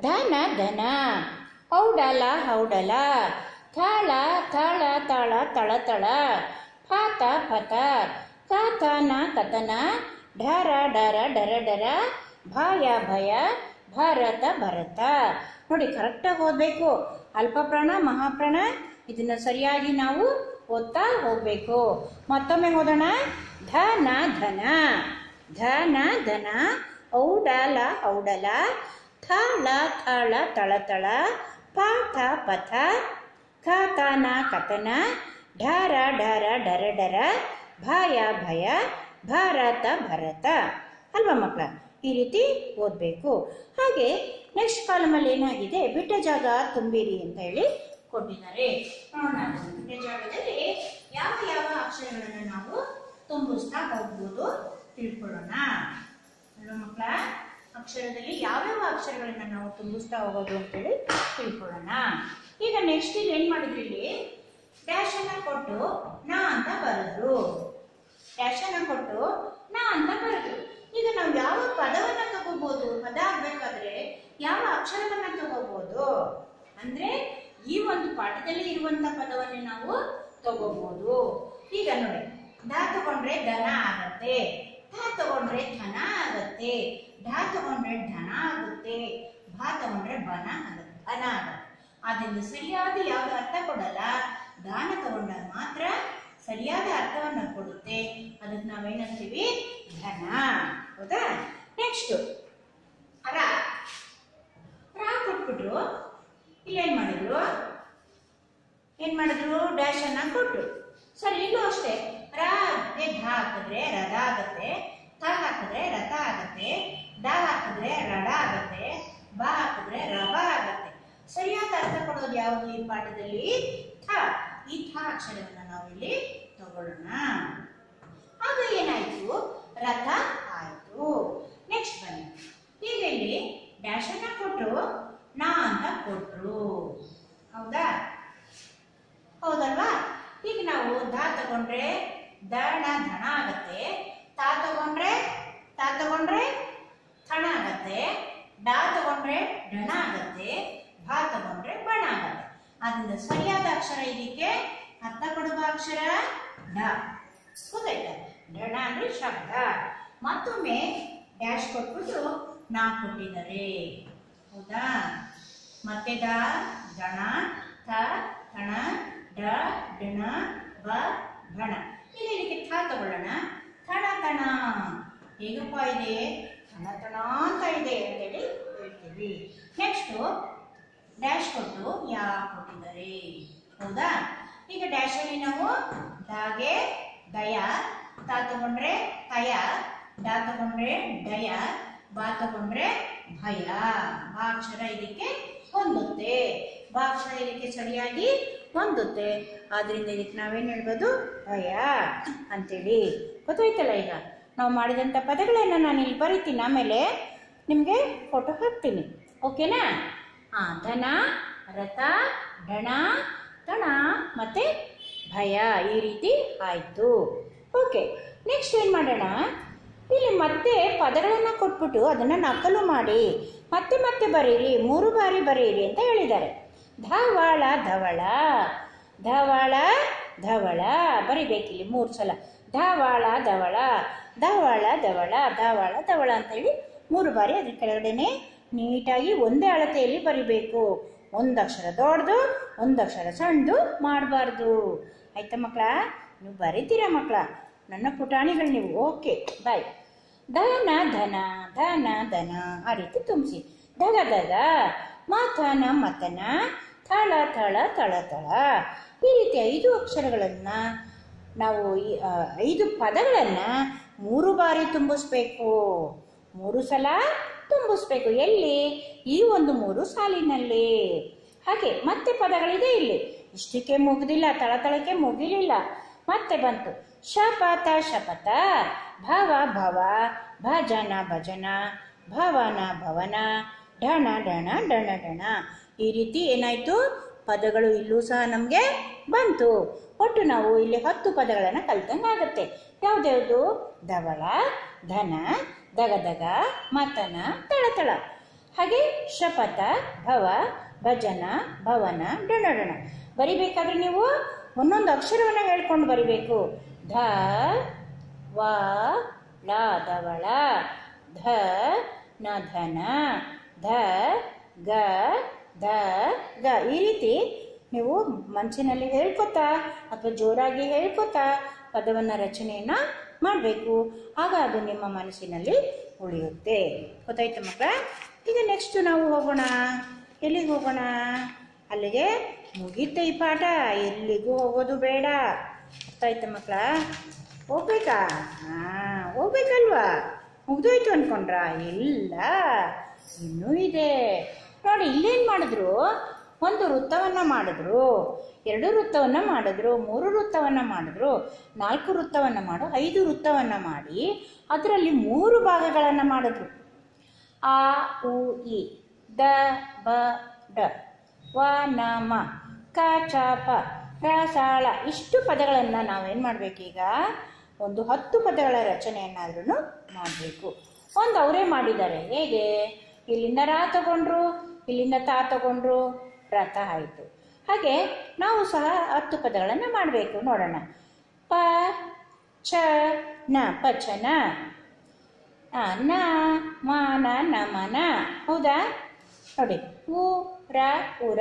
ಧನ ಧನ ಔಡಲ ಹೌಡಲ ಥಾಳ ಥಾಳ ತಾಳ ತಳ ತಳ ಫಾತ ಫತ ಕಾತನ ಕತನ ಢರ ಡರ ಡರ ಡರ ಭಾಯ ಭಯ ಭಾರತ ಭರತ ನೋಡಿ ಕರೆಕ್ಟಾಗಿ ಓದಬೇಕು ಅಲ್ಪಪ್ರಾಣ ಮಹಾಪ್ರಾಣ ಇದನ್ನ ಸರಿಯಾಗಿ ನಾವು ಓದ್ತಾ ಹೋಗ್ಬೇಕು ಮತ್ತೊಮ್ಮೆ ಓದೋಣ ಧನ ಧನ ಧನ ಧನ ಔಡಲ ಔಡಲ ಥಾಳ ಥಾಳ ತಳ ತಳ ಪಾಥ ಪಥ ಖಾತನ ಕಥನ ಢಾರ ಢಾರ ಡರ ಡರ ಭಾಯ ಭಯ ಭಾರತ ಭರತ ಅಲ್ವಾ ಮಕ್ಕಳ ಈ ರೀತಿ ಓದಬೇಕು ಹಾಗೆ ನೆಕ್ಸ್ಟ್ ಕಾಲಮಲ್ಲಿ ಏನಾಗಿದೆ ಬಿಟ್ಟ ಜಾಗ ತುಂಬಿರಿ ಅಂತ ಹೇಳಿ ಕೊಟ್ಟಿದ್ದಾರೆ ನೋಡೋಣ ಬಿಟ್ಟ ಜಾಗದಲ್ಲಿ ಯಾವ ಯಾವ ಅಕ್ಷರಗಳನ್ನು ನಾವು ತುಂಬಿಸ್ತಾ ಹೋಗ್ಬೋದು ತಿಳ್ಕೊಳ್ಳೋಣ ಅಲ್ವಾ ಮಕ್ಕಳ ಅಕ್ಷರದಲ್ಲಿ ಯಾವ್ಯಾವ ಅಕ್ಷರಗಳನ್ನ ನಾವು ತುಂಬಿಸ್ತಾ ಹೋಗೋದು ಅಂತೇಳಿ ತಿಳ್ಕೊಳ್ಳೋಣ ಈಗ ನೆಕ್ಸ್ಟ್ ಇಲ್ಲಿ ಏನ್ ಮಾಡಿದ್ರಿ ಇಲ್ಲಿ ಡ್ಯಾಶ್ ಅನ್ನ ಕೊಟ್ಟು ನಾ ಅಂತ ಬರೆದ್ರು ಡ್ಯಾಶ್ ಅನ್ನ ಕೊಟ್ಟು ನಾ ಅಂತ ಬರೆದ್ರು ಈಗ ನಾವು ಯಾವ ಪದವನ್ನ ತಗೋಬಹುದು ಪದ ಆಗ್ಬೇಕಾದ್ರೆ ಯಾವ ಅಕ್ಷರವನ್ನ ತಗೋಬಹುದು ಅಂದ್ರೆ ಈ ಒಂದು ಪಾಠದಲ್ಲಿ ಇರುವಂತ ಪದವನ್ನೇ ನಾವು ತಗೋಬಹುದು ಈಗ ನೋಡಿ ದ ತಗೊಂಡ್ರೆ ದನ ಆಗತ್ತೆ ಧ ತಗೊಂಡ್ರೆ ಧನ ಆಗತ್ತೆ ಢ ತಗೊಂಡ್ರೆ ಧನ ಆಗುತ್ತೆ ಭಾ ತಗೊಂಡ್ರೆ ಬನ ಆಗುತ್ತೆ ಅನ ಆಗುತ್ತೆ ಅದರಿಂದ ಸರಿಯಾದ ಯಾವ್ದು ಅರ್ಥ ಕೊಡಲ್ಲ ದಾನ ತಗೊಂಡಾಗ ಮಾತ್ರ ಸರಿಯಾದ ಅರ್ಥವನ್ನ ಕೊಡುತ್ತೆ ಅದಕ್ಕೆ ನಾವೇನಂತೀವಿ ಧನ ಹೌದಾ ನೆಕ್ಸ್ಟ್ ರ ರ ಕೊಟ್ಬಿಟ್ರು ಇಲ್ಲೇನ್ ಮಾಡಿದ್ರು ಏನ್ ಮಾಡಿದ್ರು ಡ್ಯಾಶ್ ಅನ್ನ ಕೊಟ್ರು ಸರಿ ಇಲ್ಲೂ ಅಷ್ಟೇ ರ ಗೆ ಧ ಹಾಕಿದ್ರೆ ರಥ ಆಗತ್ತೆ ತ ಹಾಕಿದ್ರೆ ರಥ ಆಗತ್ತೆ ಡ ಹಾಕಿದ್ರೆ ರಡ ಆಗತ್ತೆ ಬ ಹಾಕಿದ್ರೆ ರಭ ಆಗತ್ತೆ ಸರಿಯಾದ ಅರ್ಥ ಕೊಡೋದು ಯಾವುದು ಈ ಪಾಠದಲ್ಲಿ ಥ ಈ ಥ ಅಕ್ಷರವನ್ನ ನಾವು ಇಲ್ಲಿ ತಗೊಳ್ಳೋಣ ಆಗ ಏನಾಯ್ತು ರಥ ಆಯ್ತು ನೆಕ್ಸ್ಟ್ ಬನ್ನಿ ಈಗ ಇಲ್ಲಿ ಡ್ಯಾಶ್ ಅನ್ನ ಕೊಟ್ರು ನಾ ಅಂತ ಕೊಟ್ರು ಹೌದಾ ಹೌದಲ್ವಾ ಈಗ ನಾವು ದ ತಗೊಂಡ್ರೆ ದಣ ಧಣ ಆಗತ್ತೆ ತಾ ತಗೊಂಡ್ರೆ ತಾ ತಗೊಂಡ್ರೆ ಥಣ ಆಗತ್ತೆ ಡಾ ತಗೊಂಡ್ರೆ ಡಣ ಆಗತ್ತೆ ಭಾ ತಗೊಂಡ್ರೆ ಬಣ ಆಗತ್ತೆ ಅದರಿಂದ ಸರಿಯಾದ ಅಕ್ಷರ ಇದಕ್ಕೆ ಅರ್ಥ ಕೊಡುವ ಅಕ್ಷರ ಡ ಗೊತ್ತಾಯ್ತಾ ಡಣ ಅಂದ್ರೆ ಶಬ್ದ ಮತ್ತೊಮ್ಮೆ ಡ್ಯಾಶ್ ಕೊಟ್ಬಿಟ್ಟು ನಾ ಕೊಟ್ಟಿದ್ದಾರೆ ಹೌದಾ ಮತ್ತೆ ದ ದಣ ಥ ಥಣ ಡ ಡಣ ಬ ಬಣ ಈಗ ಇದಕ್ಕೆ ಥ ತಗೊಳ್ಳೋಣ ಥಣ ತಣ ಹೇಗಪ್ಪ ಇದೆ ಥಣ ತಣ ಅಂತ ಇದೆ ಅಂತೇಳಿ ಹೇಳ್ತೀವಿ ನೆಕ್ಸ್ಟು ಡ್ಯಾಶ್ ಕೊಟ್ಟು ಯಾ ಕೊಟ್ಟಿದ್ದಾರೆ ಹೌದಾ ಈಗ ಡ್ಯಾಶ್ ಅಲ್ಲಿ ನಾವು ದಾಗೆ ದಯ ತಾ ತಗೊಂಡ್ರೆ ತಯ ಡಾ ತಗೊಂಡ್ರೆ ಡಯ ಬಾ ತಗೊಂಡ್ರೆ ಭಯ ಬಾ ಅಕ್ಷರ ಇದಕ್ಕೆ ಹೊಂದುತ್ತೆ ಬಾ ಅಕ್ಷರ ಇದಕ್ಕೆ ಸರಿಯಾಗಿ ಹೊಂದುತ್ತೆ ಆದ್ರಿಂದ ಇದಕ್ಕೆ ನಾವೇನ್ ಹೇಳ್ಬೋದು ಭಯ ಅಂತೇಳಿ ಗೊತ್ತಾಯ್ತಲ್ಲ ಈಗ ನಾವು ಮಾಡಿದಂಥ ಪದಗಳನ್ನ ನಾನು ಇಲ್ಲಿ ಬರಿತೀನಿ ಆಮೇಲೆ ನಿಮಗೆ ಫೋಟೋ ಹಾಕ್ತೀನಿ ಓಕೆನಾ ಹಾ ಧನ ರಥ ಡಣ ತಣ ಮತ್ತೆ ಭಯ ಈ ರೀತಿ ಆಯ್ತು ಓಕೆ ನೆಕ್ಸ್ಟ್ ಏನು ಮಾಡೋಣ ಇಲ್ಲಿ ಮತ್ತೆ ಪದಗಳನ್ನು ಕೊಟ್ಬಿಟ್ಟು ಅದನ್ನು ನಕಲು ಮಾಡಿ ಮತ್ತೆ ಮತ್ತೆ ಬರೀರಿ ಮೂರು ಬಾರಿ ಬರೀರಿ ಅಂತ ಹೇಳಿದ್ದಾರೆ ಧಾವಾಳ ಧವಳ ಧವಳ ಧವಳ ಬರಿಬೇಕಿಲ್ಲಿ ಮೂರು ಸಲ ಧಾವಾಳ ಧವಳ ಧಾವಾಳ ಧವಳ ಧಾವಾಳ ಧವಳ ಅಂತ ಹೇಳಿ ಮೂರು ಬಾರಿ ಅದ್ರ ಕೆಳಗಡೆನೆ ನೀಟಾಗಿ ಒಂದೇ ಅಳತೆಯಲ್ಲಿ ಬರಿಬೇಕು ಒಂದು ಅಕ್ಷರ ದೊಡ್ಡದು ಒಂದು ಅಕ್ಷರ ಸಣ್ಣದು ಮಾಡಬಾರ್ದು ಆಯ್ತಾ ಮಕ್ಕಳ ನೀವು ಬರೀತೀರಾ ಮಕ್ಕಳ ನನ್ನ ಪುಟಾಣಿಗಳು ನೀವು ಓಕೆ ಬಾಯ್ ಧನ ಧನ ಧನ ಧನ ಆ ರೀತಿ ತುಂಬಿಸಿ ಧಗ ಧಗ ಮಾತನ ಮತನ ಥಳ ಥಳ ತಳ ತಳ ಈ ರೀತಿ ಐದು ಅಕ್ಷರಗಳನ್ನ ನಾವು ಈ ಆ, ಐದು ಪದಗಳನ್ನ ಮೂರು ಬಾರಿ ತುಂಬಿಸ್ಬೇಕು ಮೂರು ಸಲ ತುಂಬಿಸ್ಬೇಕು ಎಲ್ಲಿ ಈ ಒಂದು ಮೂರು ಸಾಲಿನಲ್ಲಿ ಹಾಗೆ ಮತ್ತೆ ಪದಗಳಿದೆ ಇಲ್ಲಿ ಇಷ್ಟಕ್ಕೆ ಮುಗಿದಿಲ್ಲ ತಳತಳಕ್ಕೆ ಮುಗಿಲಿಲ್ಲ ಮತ್ತೆ ಬಂತು ಶಪಥ ಶಪಥ ಭವ ಭವ ಭಜನ ಭಜನ ಭವನ ಭವನ ಢಣ ಢಣ ಡಣ ಡಣ ಈ ರೀತಿ ಏನಾಯ್ತು ಪದಗಳು ಇಲ್ಲೂ ಸಹ ನಮಗೆ ಬಂತು ಒಟ್ಟು ನಾವು ಇಲ್ಲಿ ಹತ್ತು ಪದಗಳನ್ನು ಕಲ್ತಂಗಾಗತ್ತೆ ಯಾವ್ದ್ಯಾವ್ದು ಧವಳ ಧನ ದಗದಗ ಮತನ ತಳತಳ ಹಾಗೆ ಶಪಥ ಭವ ಭಜನ ಭವನ ಡಣಡಣ ಬರಿಬೇಕಾದ್ರೆ ನೀವು ಒಂದೊಂದು ಅಕ್ಷರವನ್ನು ಹೇಳ್ಕೊಂಡು ಬರಿಬೇಕು ಧ ವ ಳ ಧವಳ ಧ ನ ಧನ ಧ ಗ ಧ ಗ ಈ ರೀತಿ ನೀವು ಮನಸ್ಸಿನಲ್ಲಿ ಹೇಳ್ಕೊತಾ ಅಥವಾ ಜೋರಾಗಿ ಹೇಳ್ಕೊತಾ ಪದವನ್ನು ರಚನೆಯನ್ನು ಮಾಡಬೇಕು ಆಗ ಅದು ನಿಮ್ಮ ಮನಸ್ಸಿನಲ್ಲಿ ಉಳಿಯುತ್ತೆ ಗೊತ್ತಾಯ್ತು ಮಕ್ಕಳ ಈಗ ನೆಕ್ಸ್ಟ್ ನಾವು ಹೋಗೋಣ ಎಲ್ಲಿಗೆ ಹೋಗೋಣ ಅಲ್ಲಿಗೆ ಮುಗೀತೆ ಈ ಪಾಠ ಎಲ್ಲಿಗೂ ಹೋಗೋದು ಬೇಡ ಗೊತ್ತಾಯ್ತು ಮಕ್ಕಳ ಹೋಗ್ಬೇಕಾ ಹಾಂ ಹೋಗ್ಬೇಕಲ್ವಾ ಮುಗ್ದೋಯ್ತು ಅನ್ಕೊಂಡ್ರಾ ಇಲ್ಲ ಇನ್ನೂ ಇದೆ ನೋಡಿ ಇಲ್ಲೇನು ಮಾಡಿದ್ರು ಒಂದು ವೃತ್ತವನ್ನು ಮಾಡಿದ್ರು ಎರಡು ವೃತ್ತವನ್ನು ಮಾಡಿದ್ರು ಮೂರು ವೃತ್ತವನ್ನು ಮಾಡಿದ್ರು ನಾಲ್ಕು ವೃತ್ತವನ್ನು ಮಾಡು ಐದು ವೃತ್ತವನ್ನು ಮಾಡಿ ಅದರಲ್ಲಿ ಮೂರು ಭಾಗಗಳನ್ನು ಮಾಡಿದ್ರು ಆ ಉ ಇ ದ ಬ ಡ ವ ನ ಮ ಕ ಚ ಪ ರ ಸಾಳ ಇಷ್ಟು ಪದಗಳನ್ನು ನಾವೇನು ಮಾಡಬೇಕೀಗ ಒಂದು ಹತ್ತು ಪದಗಳ ರಚನೆಯನ್ನಾದ್ರೂ ಮಾಡಬೇಕು ಒಂದು ಅವರೇ ಮಾಡಿದ್ದಾರೆ ಹೇಗೆ ಇಲ್ಲಿಂದ ರಾ ತಗೊಂಡ್ರು ಇಲ್ಲಿಂದ ತಾ ತಗೊಂಡ್ರು ರಥ ಆಯಿತು ಹಾಗೆ ನಾವು ಸಹ ಹತ್ತು ಪದಗಳನ್ನು ಮಾಡಬೇಕು ನೋಡೋಣ ಪ ಚ ನ ಪಚನ ಆ, ನ ಮಾನ ನಮನ ಹೌದಾ ನೋಡಿ ಉ ರ ಉರ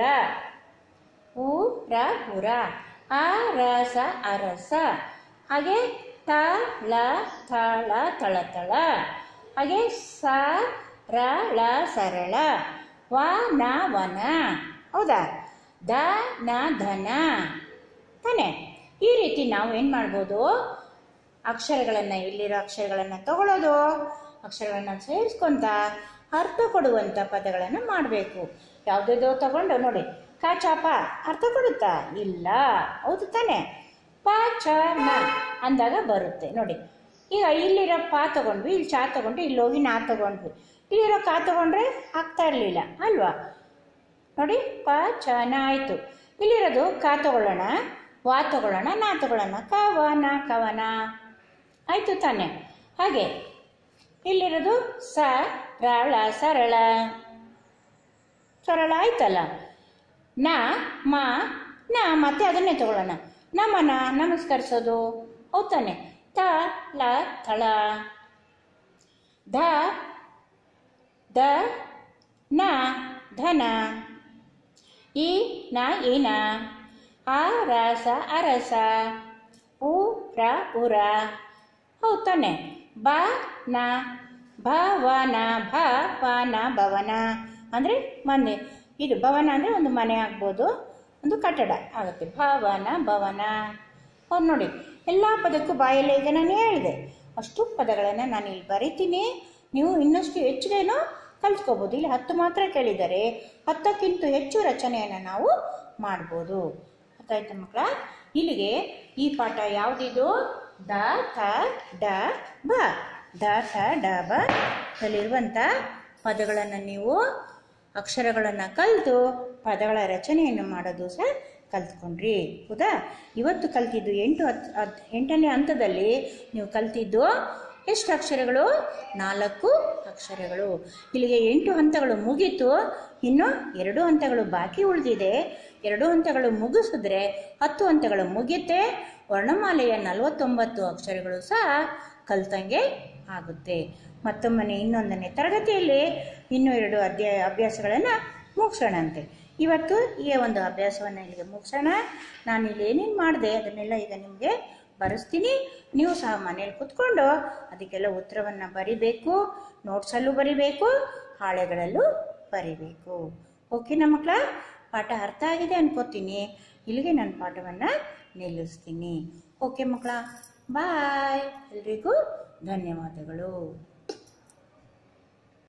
ಉ ರ ಉರ ಆ ರಸ ಅರಸ ಹಾಗೆ ತ ಲ ಥಳ ತಳತಳ ಹಾಗೆ ಸ ರ ಳ ಸರಳ ವ ನ ವನ ಹೌದಾ ದ ನ ಧನ ತಾನೆ ಈ ರೀತಿ ನಾವು ಏನು ಮಾಡ್ಬೋದು ಅಕ್ಷರಗಳನ್ನು ಇಲ್ಲಿರೋ ಅಕ್ಷರಗಳನ್ನು ತಗೊಳ್ಳೋದು ಅಕ್ಷರಗಳನ್ನು ಸೇರಿಸ್ಕೊಂತ ಅರ್ಥ ಕೊಡುವಂಥ ಪದಗಳನ್ನು ಮಾಡಬೇಕು ಯಾವುದೇದೋ ತಗೊಂಡು ನೋಡಿ ಕ ಚ ಪ ಅರ್ಥ ಕೊಡುತ್ತಾ ಇಲ್ಲ ಹೌದು ತಾನೆ ಪ ಚ ನ ಅಂದಾಗ ಬರುತ್ತೆ ನೋಡಿ ಈಗ ಇಲ್ಲಿರೋ ಪಾ ತಗೊಂಡ್ವಿ ಇಲ್ಲಿ ಚಾ ತಗೊಂಡ್ವಿ ಇಲ್ಲಿ ಹೋಗಿ ನಾ ತಗೊಂಡ್ವಿ ಇಲ್ಲಿರೋ ಕಾ ತಗೊಂಡ್ರೆ ಆಗ್ತಾ ಇರಲಿಲ್ಲ ಅಲ್ವಾ ನೋಡಿ ಪ ಚ ನ ಆಯಿತು ಇಲ್ಲಿರೋದು ಕಾ ತಗೊಳ್ಳೋಣ ವಾ ತಗೊಳ್ಳೋಣ ನಾ ತಗೊಳ್ಳೋಣ ಕ ವ ನ ಕವನ ಆಯಿತು ತಾನೆ ಹಾಗೆ ಇಲ್ಲಿರೋದು ಸ ರಾಳ ಸರಳ ಸರಳ ಆಯ್ತಲ್ಲ ನ ಮ ನ ಮತ್ತೆ ಅದನ್ನೇ ತಗೊಳ್ಳೋಣ ನಮನ ನಮಸ್ಕರಿಸೋದು ಹೌದ್ ತಾನೆ ತ ಲ ಥಳ ಧ ದ ನ ಧನ ಈ ನ ಈನ ಆ ರಸ ಅರಸ ಉ ರ ಉರ ಹೌದ್ ತಾನೆ ಬ ನ ಭವನ ಭ ವನ ಭವನ ಅಂದರೆ ಮನೆ ಇದು ಭವನ ಅಂದರೆ ಒಂದು ಮನೆ ಆಗ್ಬೋದು ಒಂದು ಕಟ್ಟಡ ಆಗುತ್ತೆ ಭವನ ಭವನ ಹೌದು ನೋಡಿ ಎಲ್ಲ ಪದಕ್ಕೂ ಬಾಯಲ್ಲೇ ಈಗ ನಾನು ಹೇಳಿದೆ ಅಷ್ಟು ಪದಗಳನ್ನು ನಾನು ಇಲ್ಲಿ ಬರಿತೀನಿ ನೀವು ಇನ್ನಷ್ಟು ಹೆಚ್ಚಿಗೆನೂ ಕಲ್ತ್ಕೋಬೋದು ಇಲ್ಲಿ ಹತ್ತು ಮಾತ್ರ ಕೇಳಿದ್ದಾರೆ ಹತ್ತಕ್ಕಿಂತ ಹೆಚ್ಚು ರಚನೆಯನ್ನು ನಾವು ಮಾಡ್ಬೋದು ಗೊತ್ತಾಯ್ತಾ ಮಕ್ಕಳ ಇಲ್ಲಿಗೆ ಈ ಪಾಠ ಯಾವುದಿದು ದ ಥ ಡ ಬ ದ ಥ ಡ ಬ ಅಲ್ಲಿರುವಂಥ ಪದಗಳನ್ನು ನೀವು ಅಕ್ಷರಗಳನ್ನು ಕಲಿತು ಪದಗಳ ರಚನೆಯನ್ನು ಮಾಡೋದು ಸಹ ಕಲ್ತ್ಕೊಂಡ್ರಿ ಹೌದಾ ಇವತ್ತು ಕಲ್ತಿದ್ದು ಎಂಟು ಹತ್ತು ಹತ್ತು ಎಂಟನೇ ಹಂತದಲ್ಲಿ ನೀವು ಕಲ್ತಿದ್ದು ಎಷ್ಟು ಅಕ್ಷರಗಳು ನಾಲ್ಕು ಅಕ್ಷರಗಳು ಇಲ್ಲಿಗೆ ಎಂಟು ಹಂತಗಳು ಮುಗೀತು ಇನ್ನು ಎರಡು ಹಂತಗಳು ಬಾಕಿ ಉಳಿದಿದೆ ಎರಡು ಹಂತಗಳು ಮುಗಿಸಿದ್ರೆ ಹತ್ತು ಹಂತಗಳು ಮುಗಿಯುತ್ತೆ ವರ್ಣಮಾಲೆಯ ನಲವತ್ತೊಂಬತ್ತು ಅಕ್ಷರಗಳು ಸಹ ಕಲ್ತಂಗೆ ಆಗುತ್ತೆ ಮತ್ತೊಮ್ಮನೆ ಇನ್ನೊಂದನೇ ತರಗತಿಯಲ್ಲಿ ಇನ್ನೂ ಎರಡು ಅಧ್ಯಾಯ ಅಭ್ಯಾಸಗಳನ್ನು ಮುಗಿಸೋಣಂತೆ ಇವತ್ತು ಈ ಒಂದು ಅಭ್ಯಾಸವನ್ನು ಇಲ್ಲಿಗೆ ಮುಗಿಸೋಣ ನಾನು ಇಲ್ಲಿ ಏನೇನು ಮಾಡಿದೆ ಅದನ್ನೆಲ್ಲ ಈಗ ನಿಮಗೆ ಬರೆಸ್ತೀನಿ ನೀವು ಸಹ ಮನೇಲಿ ಕುತ್ಕೊಂಡು ಅದಕ್ಕೆಲ್ಲ ಉತ್ತರವನ್ನು ಬರಿಬೇಕು ನೋಟ್ಸಲ್ಲೂ ಬರಿಬೇಕು ಹಾಳೆಗಳಲ್ಲೂ ಬರಿಬೇಕು ಓಕೆನಾ ಮಕ್ಕಳ ಪಾಠ ಅರ್ಥ ಆಗಿದೆ ಅನ್ಕೋತೀನಿ ಇಲ್ಲಿಗೆ ನನ್ನ ಪಾಠವನ್ನು ನಿಲ್ಲಿಸ್ತೀನಿ ಓಕೆ ಮಕ್ಕಳ ಬಾಯ್ ಎಲ್ರಿಗೂ ಧನ್ಯವಾದಗಳು